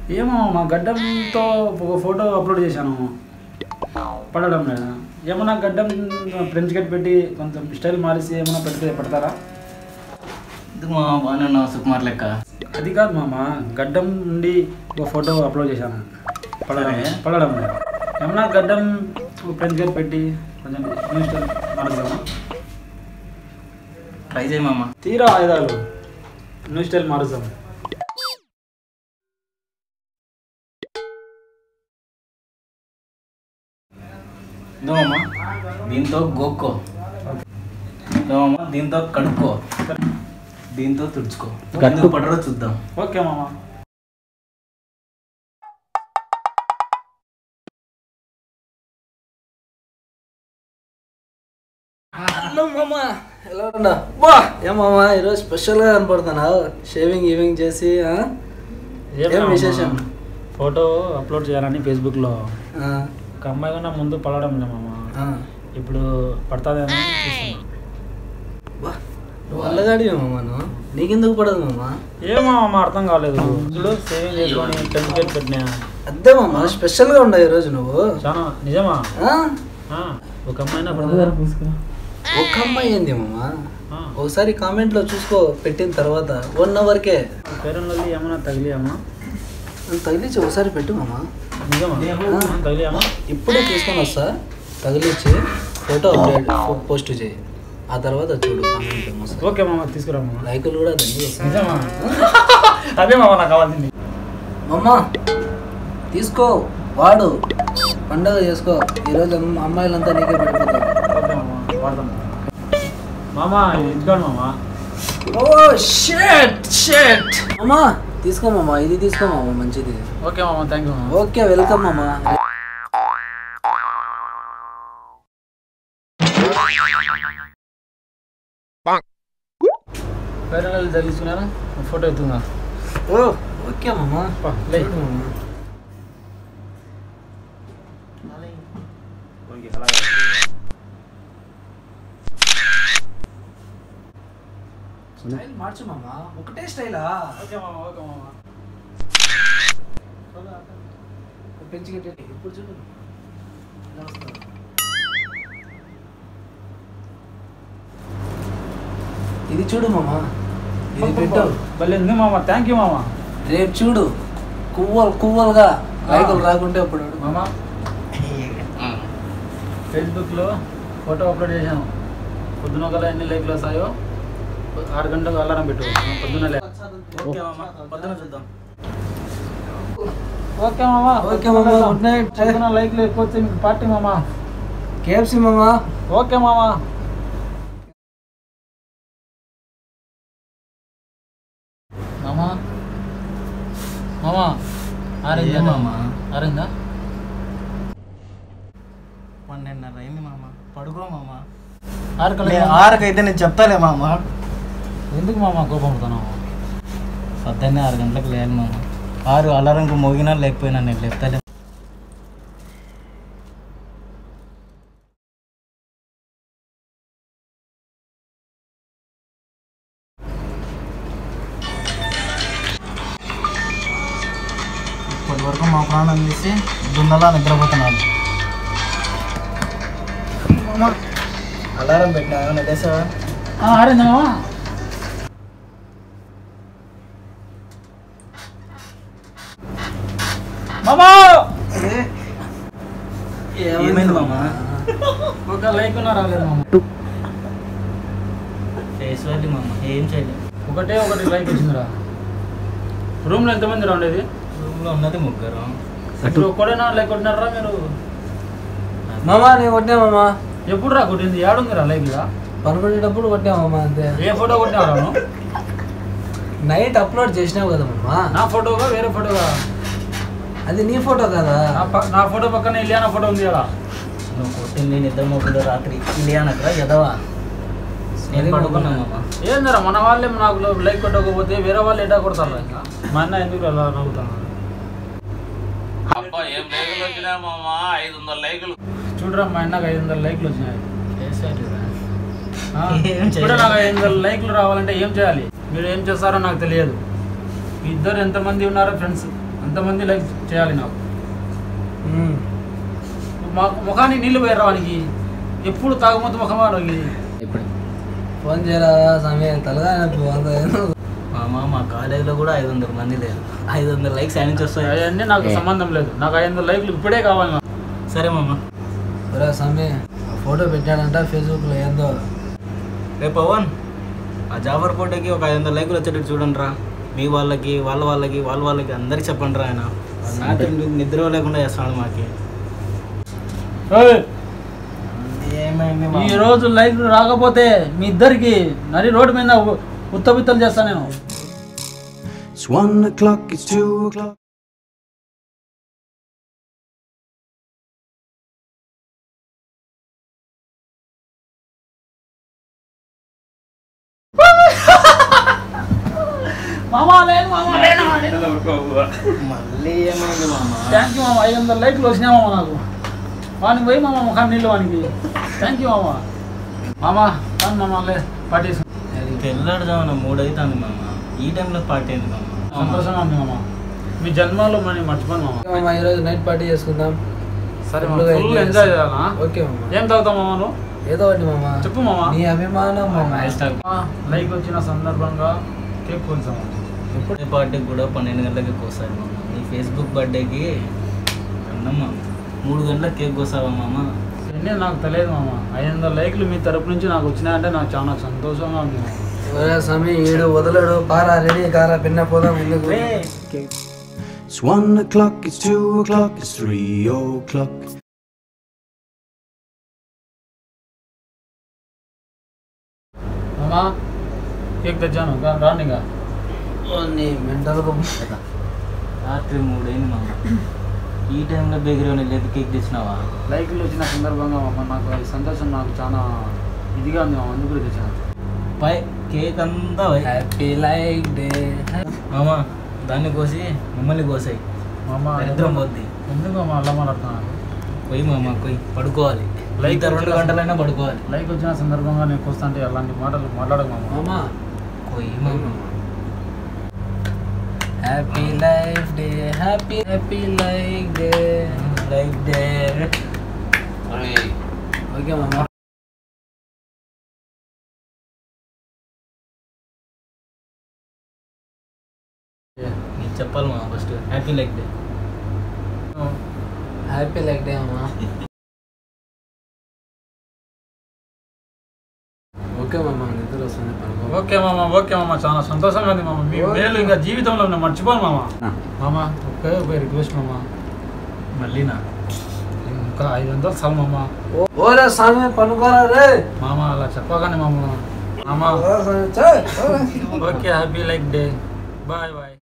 ఏమో మా గడ్డంతో ఒక ఫోటో అప్లోడ్ చేశాను పడడం లేదా ఏమన్నా గడ్డం ఫ్రెంచ్ కట్ పెట్టి కొంచెం స్టైల్ మారిసి ఏమన్నా పెడితే పెడతారా ఎందుకు మా బాగానే ఉన్నావు సుకుమార్ లెక్క అది కాదు మామ గడ్డం నుండి ఒక ఫోటో అప్లోడ్ చేశాను పడడం సరే. పడడం లేదు ఏమన్నా గడ్డం ఫ్రెంచ్ కట్ పెట్టి కొంచెం న్యూ స్టైల్ మారుద్దామా ట్రై చేయి మామ తీరా ఆయుధాలు న్యూ స్టైల్ మారుద్దాం ఇదో మామ దీంతో గోక్కో ఇదో మామ దీంతో కడుక్కో దీంతో తుడుచుకో ఎందుకు పడరో చూద్దాం ఓకే మామ హలో మామ ఎలా ఉన్నా బా ఏ మామ ఈరోజు స్పెషల్గా కనపడుతున్నావు షేవింగ్ ఈవింగ్ చేసి ఆ? ఏం విశేషం ఫోటో అప్లోడ్ చేయాలని ఫేస్బుక్లో ఆ, ఒక అమ్మాయి కన్నా ముందు పడడం లే మామ ఆ. ఇప్పుడు పడుతుందేమో చూస్తున్నా. బా నువ్వు అల్లగాడి మామ నువ్వు నీకెందుకు పడదు మామ ఏమో మామ అర్థం కాలేదు ఇప్పుడు సేవింగ్ చేసుకొని టెన్ కేట్ పెట్టినా అదే మామ స్పెషల్గా ఉండవు ఈరోజు నువ్వు చాలా నిజమా ఆ? ఆ, ఒక అమ్మాయినా పడుతుందా ఒక్క అమ్మాయి ఏంది మామ ఆ, ఒకసారి కామెంట్లో చూసుకో పెట్టిన తర్వాత వన్ అవర్కే పేరెంట్లలో ఏమన్నా తగిలియామా తగిలించి ఒకసారి పెట్టు మామ నిజమా ఆ, తగిలియామా ఇప్పుడే తీసుకొని వస్తా తగిలించి ఫోటో అప్డేట్ పోస్ట్ చేయి ఆ తర్వాత చూడు కామెంట్ మస్తు. ఓకే మామ తీసుకురా మామ లైకులు కూడా దండి వస్తాయి. నిజమా అదే మామ నాకు కావాల్సింది మమ్మ తీసుకో వాడు పండగ చేసుకో ఈరోజు అమ్మ- అమ్మాయిలంతా నీకే పడిపోతారు ఓకే మామ వాడతాం మామ ఇది ఇచ్చుకోండి మామ ఓ షేట్ షేట్ అమ్మా తీసుకో మామ ఇది తీసుకో మామ మంచిది ఓకే మామ థ్యాంక్ యూ మామ ఓకే వెల్కమ్ మామ పేరెంట్లు తగిలించుకున్నారా ఫోటో ఎత్తుకుందా ఓ ఓకే మామ పా, లే. చూడు మామ. స్టైల్ మార్చు మామ ఒకటే స్టైలా ఓకే మామ ఓకే మామ పెంచి కట్టేటి. ఇప్పుడు చూడు ఇలా వస్తుంది. ఇది చూడు మామ ఇది పెట్టు భలే ఉంది మామ థ్యాంక్ యూ మామ రేపు చూడు కువ్వలు కువ్వలుగా లైకులు రాకుంటే అప్పుడు అడుగు. మామ ఫేస్బుక్లో ఫోటో అప్లోడ్ చేశాను పొద్దున ఒకలా ఎన్ని లైక్లు వస్తాయో ఆరు గంటలకు అలారం పెట్టు పొద్దున లే ఓకే మామ పొద్దున చూద్దాం ఓకే మామ ఓకే మామ గుడ్ నైట్ పొద్దున లైక్లు ఎక్కువ వచ్చి మీకు పార్టీ మామ కేఎఫ్సి మామ ఓకే మామ మామ మామ ఆరిందా ఏ మామ? ఆరిందా పన్నెండున్నర అయింది మామ పడుకో మామ ఆరు లే, కల్లా ఆరుకైతే నేను చెప్తాలే మామ ఎందుకు మామ కోపం పడుతున్నావు పొద్దున్నే ఆరు గంటలకు లేను మామ ఆరు అలారంకు మోగినా లేకపోయినా నేను లేపుతాలే ఇప్పటి వరకు మా ప్రాణం తీసి దున్నలా నిద్రపోతున్నాడు అలారం పెట్టినా ఏమన్నా లేసావా ఆరిందా మామ మామా ఏమైంది మామ ఒక లైక్ ఉన్నా రాలేదు మామ ఫేస్ వెళ్ళి మామ ఏం చేయలేదు ఒకటే ఒకటి లైక్ వచ్చిందిరా రూమ్లో ఎంతమంది రా ఉండేది రూమ్లో ఉన్నది ముగ్గురు ఇప్పుడు ఒక్కడైనా లైక్ కొట్టినారా మీరు మామ నేను కొట్టినా మామ ఎప్పుడు రా కొట్టింది ఏడుందిరా లైక్ ఇలా పనుకునేటప్పుడు కొట్టినా మామ అంతే ఏ ఫోటో కొట్టినారా నువ్వు? నైట్ అప్లోడ్ చేసినావు కదా మామ నా ఫోటోగా వేరే ఫోటోగా అది నీ ఫోటో కదా నా ప- నా ఫోటో పక్కన ఇలియానా ఫోటో ఉంది కదా నువ్వు కొట్టింది నిద్ర మొక్కుడు రాత్రి ఇలియానకరా ఎదవా నేను పడుకున్నా మామ ఏందిరా మన వాళ్ళే నాకు లైక్ కొట్టకపోతే వేరే వాళ్ళు ఎటా కొడతారు ఇంకా మా అన్న ఎందుకు అలా నవ్వుతాను అబ్బా ఏం లైకులు వచ్చినాయి మామ ఐదు వందల లైకులు చూడరా మా అన్నకు ఐదు వందల లైక్లు వచ్చినాయి ఫేస్ వెళ్ళిరా ఆ? ఏం చేయాలి? ఇప్పుడే నాకు ఐదు వందల లైక్లు రావాలంటే ఏం చేయాలి మీరు ఏం చేస్తారో నాకు తెలియదు మీ ఇద్దరు ఎంతమంది ఉన్నారో ఫ్రెండ్స్ అంతమంది లైక్ చేయాలి నాకు ఉమ్. మా ముఖానికి నీళ్ళు పోయారు వానికి ఎప్పుడు తాగుమతి ముఖం వాడికి ఇప్పుడు ఫోన్ చేయరా సమయం తలగా నొప్పి వంద మామ మా కాలేజీలో కూడా ఐదు వందల మంది లేరు ఐదు వందల లైక్స్ ఆయన నుంచి వస్తాయి అవన్నీ నాకు ఏ. సంబంధం లేదు నాకు ఐదు వందల లైక్లు ఇప్పుడే కావాలి నాకు. సరే మామ ఒరే సమయం ఆ ఫోటో పెట్టాడంట ఫేస్బుక్లో ఏందో రే పవన్ ఆ జాఫర్ ఫోటోకి ఒక ఐదు వందల లైకులు వచ్చేటట్టు చూడండి రా మీ వాళ్ళకి వాళ్ళ వాళ్ళకి వాళ్ళ వాళ్ళకి అందరికి చెప్పండి రా ఆయన నాతో నిద్ర లేకుండా చేస్తాడు మాకి ఏయ్, ఏమైంది ఈ రోజు లైక్లు రాకపోతే మీ ఇద్దరికి నరి రోడ్డు మీద ఉ- ఉత్తబిత్తలు చేస్తాను నేను It's one o'clock, it's two o'clock. మామా లేదు మామా లేదు మళ్ళీ ఏమైంది మామ థ్యాంక్ యూ మామ ఐదు వందల లైక్లు వచ్చినాయి మామ నాకు వానికి పోయి మామ ముఖాన్ని నీళ్ళు వానికి థ్యాంక్ యూ మామ మామ కానీ మామ లే పార్టీ తెల్లాడుదామన్న మూడు అవుతుంది మామ ఈ టైంలో పార్టీ అయింది మామ సంతోషంగా ఉంది మామ మీ జన్మలో మరి మర్చిపోను మామ మామ ఈరోజు నైట్ పార్టీ చేసుకుందాం సరే మామ ఫుల్గా ఫుల్ ఎంజాయ్ ఎంజాయ్ చేస్తాం. చేయాలా ఓకే మామ ఏం తాగుతావు మామ నువ్వు ఏదో ఒకటి మామ చెప్పు మామ నీ అభిమానం మామ లైక్ వచ్చిన సందర్భంగా కేక్ కొంచెం ఎప్పుడు పార్టీకి కూడా పన్నెండు గంటలకి కోసారు మామ నీ ఫేస్బుక్ బర్త్డేకి అన్నమ్మ మూడు గంటలకు కేక్ కోసావా మామ ఇవన్నీ నాకు తెలియదు మామ ఐదు వందల లైక్లు మీ తరపు నుంచి నాకు వచ్చినాయంటే నాకు చాలా సంతోషంగా ఉంది మామ ఒరే సమయం ఏడు వదలడు పారా రెడీ కారా పిన్న పోదాం ఎందుకు It's one o'clock, it's two o'clock, it's three o'clock. మామ కేక్ తెచ్చాను రా- రాండి ఇంకా నీ మెంటల్ రాత్రి మూడైంది మామ ఈ టైంలో బేకరీ లేదు కేక్ తెచ్చినావా లైక్లు వచ్చిన సందర్భంగా మామ నాకు ఈ సంతోషం నాకు చాలా ఇదిగా ఉంది మామ అందుకు తెచ్చాను పై కేక్ అంతా పై. హ్యాపీ లైక్ డే మామ దాన్ని కోసి మమ్మల్ని కోసాయి మామ దరిద్రం పోద్ది ఎందుకు మామ అలా మాట్లాడుతున్నాను పోయి మామ పోయి పడుకోవాలి లైక్ లైక్ రెండు గంటలైనా పడుకోవాలి లైక్ వచ్చిన సందర్భంగా నేను వస్తుంటే అలాంటి మాటలు మాట్లాడకు మామ మామ పోయి మామ happy life day happy happy like day like day okay మామ నీకు చెప్పాలి మామ first happy like day happy like day మామ ఓకే మామ నిద్ర వస్తుంది పనుకో ఓకే మామ ఓకే మామ చాలా సంతోషంగా ఉంది మామ మీ మేలు ఇంకా జీవితంలో నేను మర్చిపోను మామ మామ ఒకే ఒక రిక్వెస్ట్ మామ మళ్ళీనా ఇంకా ఐదు వందలు చాలు మామ ఓరే స్వామి పనుకోరా రే మామ అలా చెప్పగానే మామ మామ ఓ స్వామి, చే, ఓ. Okay happy like day bye bye